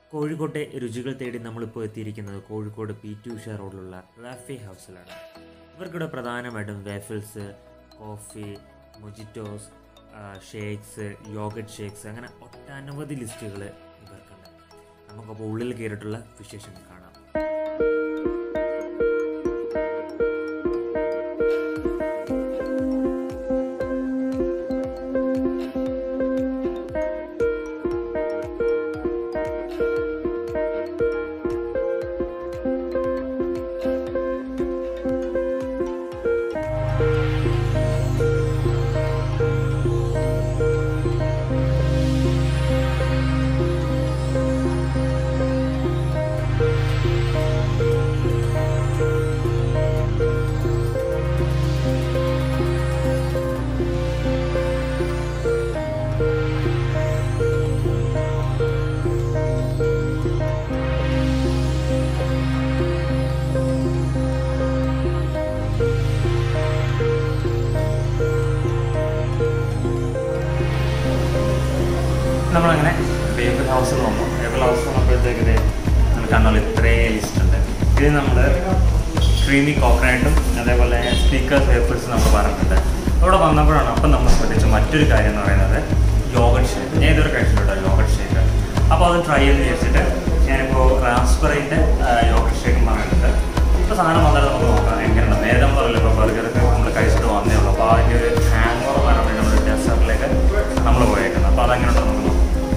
കോഴിക്കോട്ടെ രുചികൾ തേടി നമ്മളിപ്പോൾ എത്തിയിരിക്കുന്നത് കോഴിക്കോട് പി ടി ഉഷ റോഡിലുള്ള റാഫി ഹൗസിലാണ് ഇവർക്കിവിടെ പ്രധാനമായിട്ടും waffles coffee mojitos shakes yogurt shakes അങ്ങനെ ഒട്ടനവധി ലിസ്റ്റുകൾ ഇവർക്കുണ്ട് നമുക്കപ്പോൾ ഉള്ളിൽ കയറിയിട്ടുള്ള വിശേഷങ്ങൾ കാണാം നമ്മളങ്ങനെ വേബിൾ ഹൗസിൽ വന്നു വേബിൾ ഹൗസ് വന്നപ്പോഴത്തേക്ക് ഇത് നമ്മൾ കണ്ടാൽ ഇത്രയും ലിസ്റ്റ് ഉണ്ട് ഇത് നമ്മൾ ക്രീമി കോക്കനട്ടും അതേപോലെ സ്പീക്കേഴ്സ് വേപ്പിൾസ് നമ്മൾ പറഞ്ഞിട്ടുണ്ട് അവിടെ വന്നപ്പോഴാണ് അപ്പം നമ്മൾ ശ്രദ്ധിച്ച മറ്റൊരു കാര്യം എന്ന് പറയുന്നത് യോഗട്ട് ഷേക്ക് ഞാൻ ഇതൊരു കഴിച്ചിട്ടുണ്ട് യോഗട്ട് ഷേക്ക് അപ്പോൾ അത് ട്രൈ ചെയ്ത് വിചാരിച്ചിട്ട് ഞാനിപ്പോൾ റാസ്ബെറിൻ്റെ യോഗട്ട് ഷേക്കും പറഞ്ഞിട്ടുണ്ട് ഇപ്പോൾ സാധനം വന്നിട്ട് നമുക്ക് നോക്കാം എങ്ങനെയാണ് നേരെ നമ്മൾ പറയില്ല ഇപ്പോൾ ബർഗറൊക്കെ നമ്മൾ കഴിച്ചിട്ട് വന്നേ ഉള്ളൂ അപ്പോൾ അതിൻ്റെ ഒരു ഹാങ് ഓവർ വരാൻ വേണ്ടി നമ്മൾ ഡെസേർട്ടിലേക്ക് നമ്മൾ പോയേക്കുന്നത് അപ്പോൾ അതെങ്ങനെ ഉണ്ടെന്ന് നമുക്ക് നോക്കാം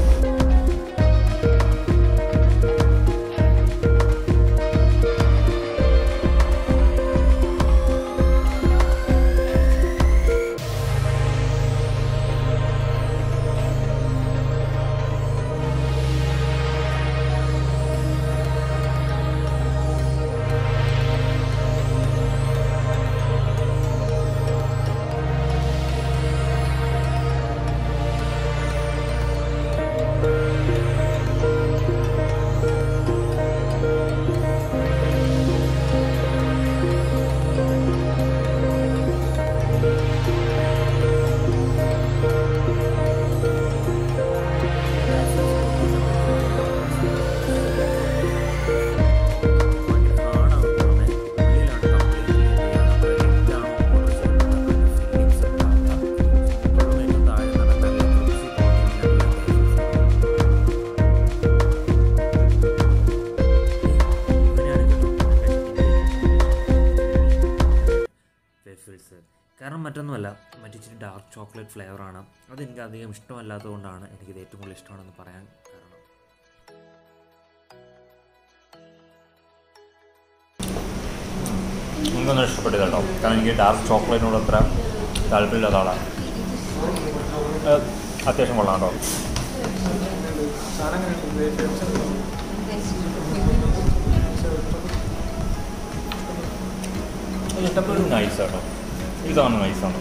വേഫിൾസ് കാരണം മറ്റൊന്നുമല്ല മറ്റിച്ചിരി ഡാർക്ക് ചോക്ലേറ്റ് ഫ്ലേവറാണ് അതെനിക്ക് അധികം ഇഷ്ടമല്ലാത്തതുകൊണ്ടാണ് എനിക്കിത് ഏറ്റവും കൂടുതൽ ഇഷ്ടമാണെന്ന് പറയാൻ കാരണം എനിക്കൊന്നും ഇഷ്ടപ്പെട്ടില്ല കേട്ടോ കാരണം എനിക്ക് ഡാർക്ക് ചോക്ലേറ്റിനോട് അത്ര താല്പര്യമില്ലാത്ത ആളാണ് ഏഹ്, അത്യാവശ്യം കൊള്ളാം കേട്ടോ ഇഷ്ടപ്പെട്ടു നൈസ് കേട്ടോ ഇതാണ് നൈസാണ്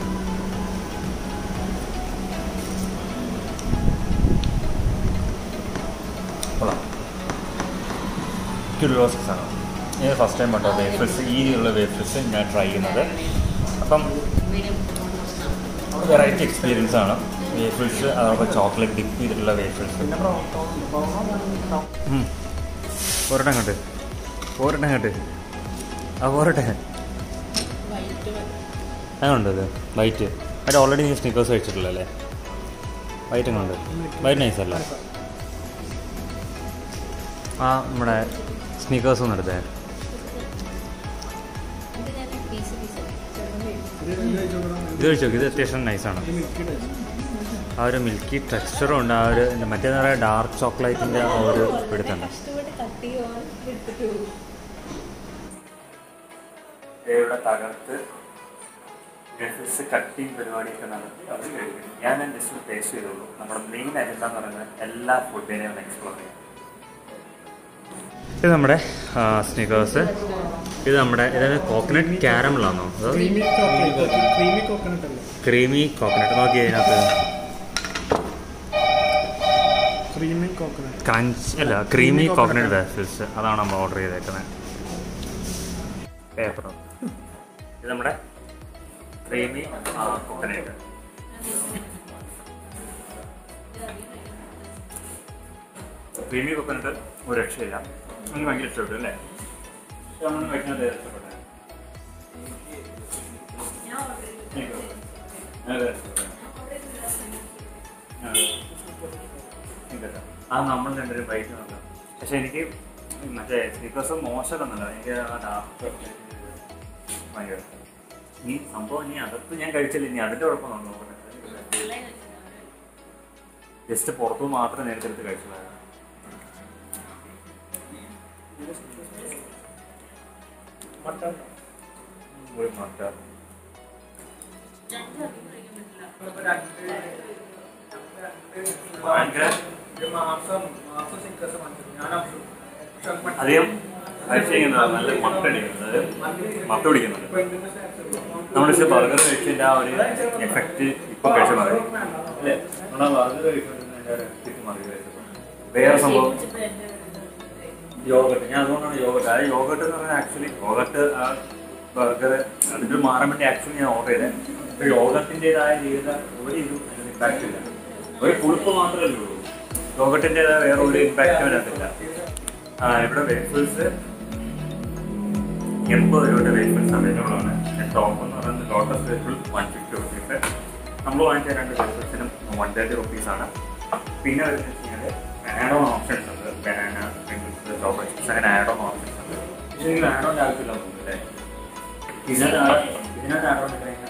കൊള്ളാം ക്യൂരിയോസിക്സ് ആണ് ഞാൻ ഫസ്റ്റ് ടൈം കേട്ടോ വേഫിൾസ് ഈ ഉള്ള വേഫിൾസ് ഞാൻ ട്രൈ ചെയ്യുന്നത് അപ്പം വെറൈറ്റി എക്സ്പീരിയൻസ് ആണ് വേഫിൾസ് അതോടൊപ്പം ചോക്ലേറ്റ് ഡിപ്പ് ചെയ്തിട്ടുള്ള വേഫിൾസ് പോരട്ടെ അങ്ങോട്ട് പോരട്ടെ അങ്ങോട്ട് ആ പോരട്ടെ അതുണ്ട് ഇത് വൈറ്റ് അത് ഓൾറെഡി നീ സ്നിക്കേഴ്സ് കഴിച്ചിട്ടില്ലല്ലേ വൈറ്റ് എങ്ങനെയുണ്ട് വൈറ്റ് നൈസ് അല്ല ആ നമ്മുടെ സ്നീക്കേഴ്സ് ഒന്നും എടുത്തേ ഇത് കഴിച്ചു നോക്കി ഇത് അത്യാവശ്യം നൈസാണ് ആ ഒരു മിൽക്കി ടെക്സ്ചറും ഉണ്ട് ആ ഒരു എന്താ മറ്റേന്ന് പറയുക ഡാർക്ക് ചോക്ലേറ്റിൻ്റെ ആ ഒരു പിടുത്തുണ്ട് ഇവിടെ തകർത്ത് ഗൾഫിസ് കട്ടിങ് പരിപാടിയൊക്കെ നടത്തി അവർ കഴിക്കും ഞാൻ ജസ്റ്റ് ടേസ്റ്റ് ചെയ്തോളൂ നമ്മുടെ മെയിൻ അജണ്ട എന്ന് പറയുന്നത് എല്ലാ ഫുഡിനെയും ഒന്ന് എക്സ്പ്ലോർ ചെയ്യാം ഇത് നമ്മുടെ സ്നീക്കേഴ്സ് ഇത് നമ്മുടെ ഇതാണ് കോക്കനട്ട് ക്യാരമലാണോ അതോ ക്രീമി ചോക്ലേറ്റ് ക്രീമി കോക്കനട്ട് അല്ലേ ക്രീമി കോക്കനട്ട് നോക്കി അതിനകത്ത് ക്രീമി കോക്കനട്ട് ക്രഞ്ച് അല്ല ക്രീമി കോക്കനട്ട് വേഫിൾസ് അതാണ് നമ്മൾ ഓർഡർ ചെയ്തേക്കുന്നത് പേപ്പറോ ഇത് നമ്മുടെ ക്രീമി കോക്കനട്ട് ക്രീമി കോക്കനട്ട് ഒരു രക്ഷയില്ല എനിക്ക് ഭയങ്കര ഇഷ്ടപ്പെട്ടു അല്ലേ നമ്മൾ കഴിക്കുന്നത് ഇഷ്ടപ്പെട്ടെ അതെ. അതെ. ഇല്ലല്ലോ. അത് നമ്മൾ രണ്ടുപേരും ബൈക്ക് നോക്കാം പക്ഷെ എനിക്ക് മറ്റേ സ്നീക്കേഴ്സ് മോശമൊന്നുമല്ല എനിക്ക് ആ ഡാർക്ക് ഭയങ്കര ഇഷ്ടം. ഈ സംഭവം ഇനി അകത്ത് ഞാൻ കഴിച്ചില്ല ഇനി അതിന്റെ കുഴപ്പമൊന്നും നോക്കട്ടെ ജസ്റ്റ് പുറത്തു മാത്രം നേരത്തെ എടുത്ത് കഴിച്ചതാണ് മട്ടൺ ഒരു മുട്ട ഭയങ്കര അധികം കഴിച്ചിരിക്കുന്നത് നല്ല മട്ട അടിക്കുന്നത് മത്ത പിടിക്കുന്നുണ്ട് നമ്മളിച്ച് ബർഗർ കഴിച്ചതിൻ്റെ ആ ഒരു എഫക്റ്റ് ഇപ്പൊ കഴിച്ച മാറി അല്ലേ നമ്മളാ ബർഗർ കഴിച്ചതിൻ്റെ ഒരു എഫക്റ്റ് മാറി കഴിച്ചപ്പോൾ വേറെ സംഭവം യോഗട്ട് ഞാൻ അതുകൊണ്ടാണ് യോഗട്ട് ആ യോഗട്ട് എന്ന് പറഞ്ഞാൽ ആക്ച്വലി യോഗട്ട് ആ ബർഗർ അതിൻ്റെ മാറാൻ വേണ്ടി ആക്ച്വലി ഞാൻ ഓർഡർ ചെയ്തത് അപ്പോൾ യോഗത്തിൻ്റെതായ രീതിയിൽ ഒരു ഇതും അതിന് ഇമ്പാക്റ്റ് ഇല്ല ഒരു പുളിപ്പ് മാത്രമേ ഉള്ളൂ യോഗത്തിൻ്റെതായ വേറെ ഒരു ഇമ്പാക്റ്റും അതിനകത്തില്ല ആ ഇവിടെ വേഫിൾസ് എൺപത് രൂപയുടെ വേഫിൾസ് അവൈലബിൾ ആണ് ടോപ്പ് എന്ന് പറയുന്നത് Lotus waffle one fifty rupees നമ്മൾ വാങ്ങിച്ച രണ്ട് വേഫിൾസിനും വൺ തേർട്ടി റുപ്പീസ് ആണ് പിന്നെ വരുന്നത് വെച്ച് കഴിഞ്ഞാൽ ആഡ് ഓൺ ഓപ്ഷൻസ് ഉണ്ട് ബനാന പിങ്കിൾസ് ചോക്ലേറ്റ് ചിപ്സ് അങ്ങനെ ആഡ് ഓൺ ഓപ്ഷൻസ് ഉണ്ട് പക്ഷേ ആഡ് ഓൺ ആവശ്യമില്ല തോന്നുന്നില്ലേ ഇതിനകത്ത് ഇതിനകത്ത് ആഡ് ഓൺ കഴിഞ്ഞാൽ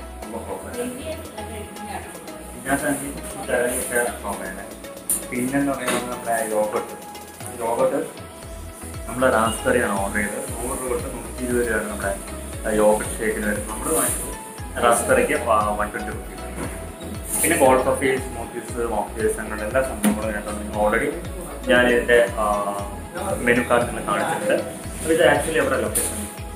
ഇതിനകത്ത് നോക്കേണ്ടത് പിന്നെന്ന് പറയുന്നത് നമ്മുടെ യോഗട്ട് യോഗട്ട് നമ്മൾ റാസ്ബെറിയാണ് ഓർഡർ ചെയ്തത് നൂറ് രൂപ തൊട്ട് നൂറ്റി ഇരുപത് രൂപയാണ് നമ്മുടെ യോഗട്ട് ഷേക്കിന് വരുന്നത് നമ്മൾ വാങ്ങിച്ചത് റാസ്ബെറിക്ക് വൺ ട്വൻറ്റി റുപ്പീസ് പിന്നെ കോൾഡ് കോഫി സ്മൂത്തീസ് മോക്ടേൽസ് അങ്ങനെ എല്ലാ സംഭവങ്ങളും ഇതിനകത്ത് നിങ്ങൾ ഓൾറെഡി ഞാൻ ഇതിൻ്റെ മെനു കാർഡ് നിങ്ങൾ കാണിച്ചിട്ടുണ്ട് അപ്പോൾ ഇത് ആക്ച്വലി എവിടെ ലൊക്കേഷൻ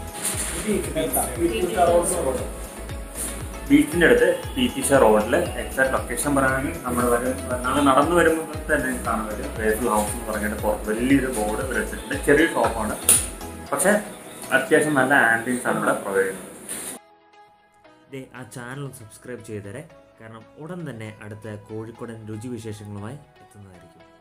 ബീച്ചിന്റെ അടുത്ത് പി ടി ഷ റോഡിൽ എക്സാക്ട് ലൊക്കേഷൻ പറയുകയാണെങ്കിൽ നമ്മൾ നമ്മൾ നടന്നു വരുമ്പോൾ തന്നെ കാണാൻ പറ്റും വേഫിൾ ഹൗസ് എന്ന് പറഞ്ഞിട്ട് പുറത്ത് വലിയൊരു ബോർഡ് ഇവിടെ വെച്ചിട്ടുണ്ട് ചെറിയ ഷോപ്പാണ് പക്ഷെ അത്യാവശ്യം നല്ല ആംബിയൻസ് ആണ് ഇവിടെ പ്രൊവൈഡ് ചെയ്യുന്നത് ദേ ആ ചാനൽ സബ്സ്ക്രൈബ് ചെയ്തേരെ കാരണം ഉടൻ തന്നെ അടുത്ത കോഴിക്കോടൻ രുചി വിശേഷങ്ങളുമായി എത്തുന്നതായിരിക്കും